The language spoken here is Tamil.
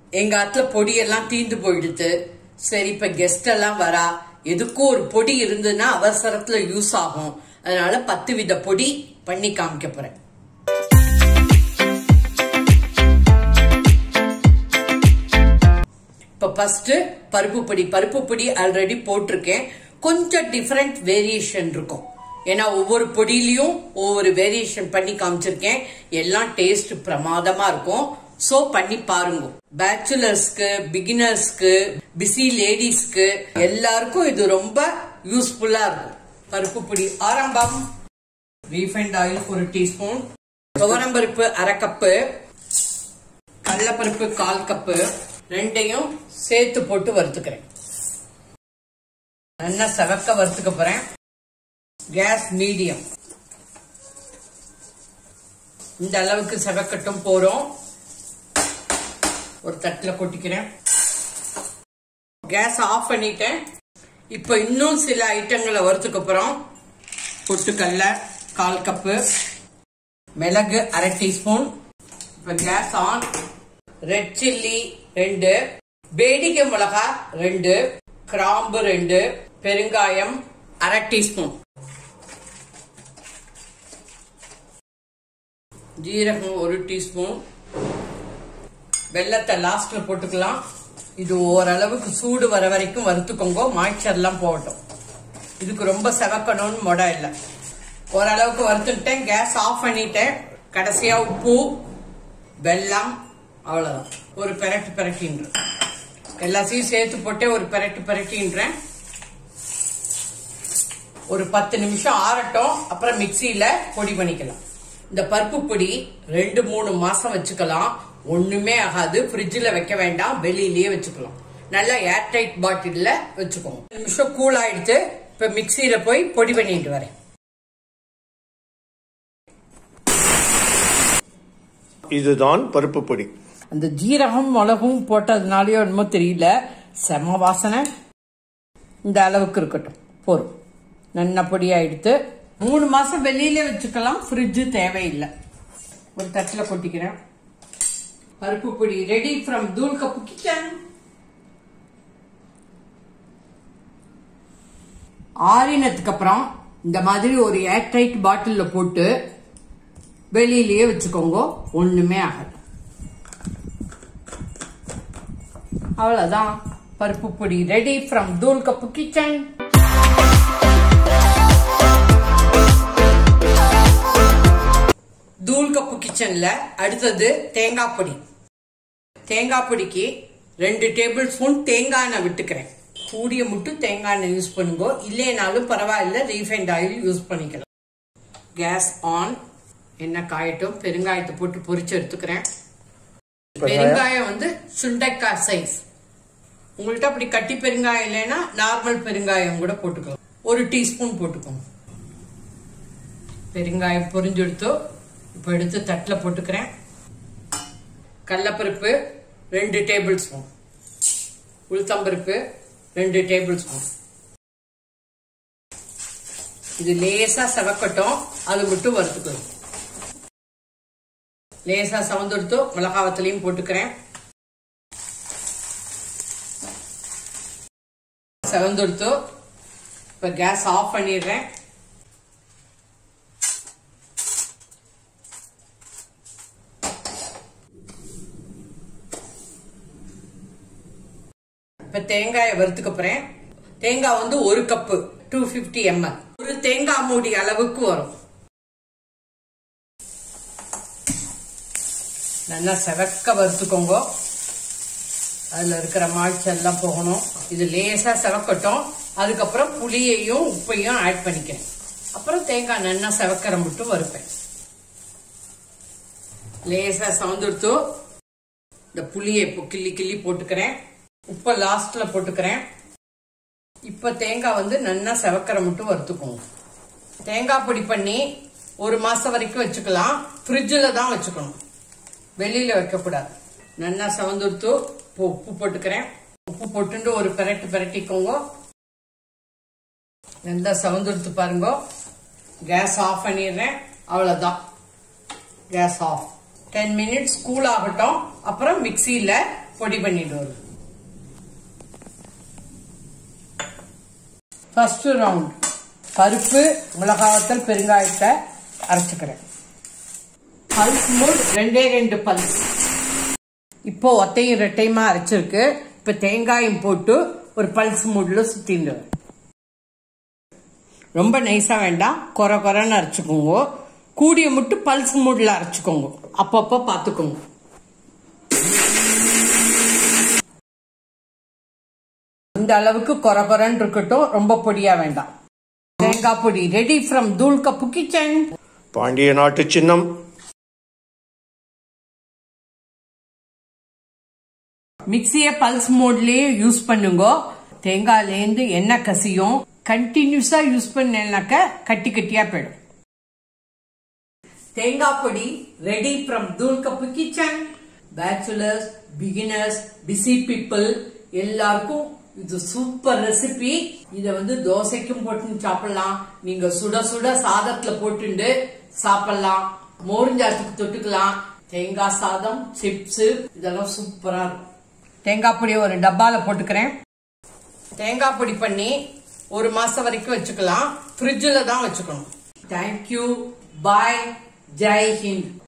எங்க ஆத்துல பொடியெல்லாம் தீந்து போயிடுது சரி இப்ப கெஸ்ட் எல்லாம் வரா எதுக்கும் ஒரு பொடி இருந்ததுன்னா அவசரத்துல யூஸ் ஆகும் அதனால பத்து வித பொடி பண்ணி காமிக்க போறேன் இப்ப ஃபர்ஸ்ட் பருப்பு பொடி பருப்பு பொடி ஆல்ரெடி போட்டிருக்கேன் கொஞ்சம் டிஃபரெண்ட் வேரியேஷன் இருக்கும் ஏன்னா ஒவ்வொரு பொடியிலையும் ஒவ்வொரு வேரியேஷன் பண்ணி காமிச்சிருக்கேன் எல்லாம் டேஸ்ட் பிரமாதமா இருக்கும் சோ பண்ணி பாருங்க பேச்சுலர்ஸ்க்கு பிகினர்ஸ்க்கு பிஸி லேடிஸ்க்கு எல்லாருக்கும் இது ரொம்ப யூஸ்ஃபுல்லா இருக்கும் பருப்பு பொடி ஆரம்பம் ரீஃபைண்ட் ஆயில் ஒரு டீஸ்பூன் துவரம்பருப்பு அரை கப்பு கடலப்பருப்பு கால் கப்பு ரெண்டையும் சேர்த்து போட்டு வறுத்துக்கிறேன் நல்லா செவக்க வறுத்துக்க போறேன் கேஸ் மீடியம் இந்த அளவுக்கு செவக்கட்டும் போறோம் ஒரு தட்டுல கொட்டிக்கிறேன் கேஸ் ஆஃப் பண்ணிட்டேன் இப்ப இன்னும் சில ஐட்டங்களை வறுத்துக்க போறோம் பொட்டுக்கல்ல கால் கப்பு மிளகு அரை டீஸ்பூன் இப்ப கேஸ் ஆன் ரெட் சில்லி ரெண்டு வேடிக்கை மிளகா ரெண்டு கிராம்பு ரெண்டு பெருங்காயம் அரை டீஸ்பூன் ஜீரகம் ஒரு டீஸ்பூன் வெள்ளத்தை லாஸ்ட்ல போட்டுக்கலாம் இது ஓரளவுக்கு சூடு வர வரைக்கும் வறுத்துக்கோங்க மாய்ச்சர்லாம் போகட்டும் இதுக்கு ரொம்ப செவக்கணும்னு மொட இல்லை ஓரளவுக்கு வறுத்துட்டேன் கேஸ் ஆஃப் பண்ணிட்டேன் கடைசியா உப்பு வெல்லம் அவ்வளவுதான் ஒரு பெரட்டு பெரட்டின்றேன் எல்லாத்தையும் சேர்த்து போட்டே ஒரு பெரட்டு பெரட்டின்றேன் ஒரு பத்து நிமிஷம் ஆறட்டும் அப்புறம் மிக்சியில பொடி பண்ணிக்கலாம் இந்த பருப்பு பொடி ரெண்டு மூணு மாசம் வச்சுக்கலாம் ஒண்ணுமே ஆகாது ஃப்ரிட்ஜில் வைக்க வேண்டாம் வெளியிலேயே வச்சுக்கலாம் நல்லா ஏர்டைட் பாட்டில்ல வச்சுக்கோங்க நிமிஷம் கூல் ஆயிடுச்சு இப்ப மிக்சியில போய் பொடி பண்ணிட்டு வரேன் இதுதான் பருப்பு பொடி அந்த ஜீரகம் மிளகும் போட்டதுனாலயோ என்னமோ தெரியல செம வாசனை இந்த அளவுக்கு இருக்கட்டும் போரும் நல்ல பொடியா எடுத்து மூணு மாசம் வெளியில வச்சுக்கலாம் ஃப்ரிட்ஜ் தேவையில்லை ஒரு தட்டுல கொட்டிக்கிறேன் பருப்பு பொடி ready from Thool cup kitchen ஆறினதுக்கு அப்புறம் இந்த மாதிரி ஒரு ஏர்டைட் பாட்டில்ல போட்டு வெளியிலேயே வச்சுக்கோங்க ஒண்ணுமே ஆகாது அவ்வளவுதான் பருப்பு பொடி ready from Thool cup kitchen Thool cup கிச்சன்ல அடுத்தது தேங்காய் பொடி தேங்காய் பொடிக்கு ரெண்டு டேபிள் ஸ்பூன் தேங்காய் எண்ணெய் விட்டுக்கிறேன் கூடிய மட்டும் தேங்காய் எண்ணெய் யூஸ் பண்ணுங்க இல்லைனாலும் பரவாயில்ல ரீஃபைண்ட் ஆயில் யூஸ் பண்ணிக்கலாம் கேஸ் ஆன் எண்ணெய் காயட்டும் பெருங்காயத்தை போட்டு பொரிச்சு எடுத்துக்கிறேன் பெருங்காயம் வந்து சுண்டைக்காய் சைஸ் உங்கள்கிட்ட அப்படி கட்டி பெருங்காயம் இல்லைன்னா நார்மல் பெருங்காயம் கூட போட்டுக்கலாம் ஒரு டீஸ்பூன் போட்டுக்கோங்க பெருங்காயம் பொரிஞ்செடுத்தோ இப்போ எடுத்து தட்டில் போட்டுக்கிறேன் கடலப்பருப்பு ரெண்டு டேபிள் ஸ்பூன் உளுத்தம்பருப்பு ரெண்டு டேபிள் ஸ்பூன் இது லேசா செவக்கட்டும் அது மட்டும் வறுத்துக்கணும் லேசா சவந்தெடுத்து மிளகாவத்திலையும் போட்டுக்கிறேன் செவந்தெடுத்து இப்ப கேஸ் ஆஃப் பண்ணிடுறேன் இப்ப தேங்காயை வறுத்துக்க போறேன் தேங்காய் வந்து ஒரு கப்பு டூ பிப்டி எம்எல் ஒரு தேங்காய் மூடி அளவுக்கு வரும் நல்லா செவக்க வறுத்துக்கோங்க அதுல இருக்கிற மாய்ச்சல்லாம் போகணும் இது லேசா செவக்கட்டும் அதுக்கப்புறம் புளியையும் உப்பையும் ஆட் பண்ணிக்கிறேன் அப்புறம் தேங்காய் நல்லா செவக்கிற மட்டும் வறுப்பேன் லேசா சவந்துடுத்து இந்த புளியை இப்போ கிள்ளி கிள்ளி போட்டுக்கிறேன் உப்பை லாஸ்ட்ல போட்டுக்கிறேன் இப்ப தேங்காய் வந்து நல்லா செவக்கிற மட்டும் வறுத்துக்கோங்க தேங்காய் பொடி பண்ணி ஒரு மாசம் வரைக்கும் வச்சுக்கலாம் ஃப்ரிட்ஜில் தான் வச்சுக்கணும் வெளியில வைக்கக்கூடாது நல்லா செவந்துடுத்து இப்போ உப்பு போட்டுக்கிறேன் உப்பு போட்டுட்டு ஒரு பெரட்டு பெரட்டிக்கோங்க நல்லா செவந்துடுத்து பாருங்க கேஸ் ஆஃப் பண்ணிடுறேன் அவ்வளவுதான் gas off ten minutes cool ஆகட்டும் அப்புறம் மிக்சியில பொடி பண்ணிட்டு வருது ஃபர்ஸ்ட் ரவுண்ட் பருப்பு மிளகாவத்தல் பெருங்காயத்தை அரைச்சுக்கிறேன் பல்ஸ் மூட் ரெண்டே ரெண்டு பல்ஸ் இப்போ ஒத்தையும் ரெட்டையுமா அரைச்சிருக்கு இப்ப தேங்காயும் போட்டு ஒரு பல்ஸ் மூட்ல சுத்திட்டு ரொம்ப நைஸா வேண்டாம் கொர கொரன்னு அரைச்சுக்கோங்க கூடிய மட்டும் பல்ஸ் மூட்ல அரைச்சுக்கோங்க அப்பப்போ பார்த்துக்கோங்க இந்த அளவுக்கு கொர கொரன்னு இருக்கட்டும் ரொம்ப பொடியா வேண்டாம் தேங்காய் பொடி ready from Thool cup kitchen பாண்டிய நாட்டு சின்னம் மிக்சிய பல்ஸ் மோட்லயே யூஸ் பண்ணுங்க தேங்காய்லேருந்து எண்ணெய் கசியும் கண்டினியூஸா யூஸ் பண்ணேன்னாக்க கட்டி கட்டியா போயிடும் தேங்காய் பொடி ready from Thool cup kitchen bachelors beginners busy people எல்லாருக்கும் இது சூப்பர் ரெசிபி இத வந்து தோசைக்கும் போட்டு சாப்பிடலாம் நீங்க சுட சுட சாதத்துல போட்டுண்டு சாப்பிடலாம் மோரிஞ்சாத்துக்கு தொட்டுக்கலாம் தேங்காய் சாதம் சிப்ஸ் இதெல்லாம் சூப்பரா இருக்கும் தேங்காய் பொடியை ஒரு டப்பால போட்டுக்கிறேன் தேங்காய் பொடி பண்ணி ஒரு மாசம் வரைக்கும் வச்சுக்கலாம் ஃப்ரிட்ஜில் தான் வச்சுக்கணும் தேங்க்யூ பாய் ஜெய் ஹிந்த்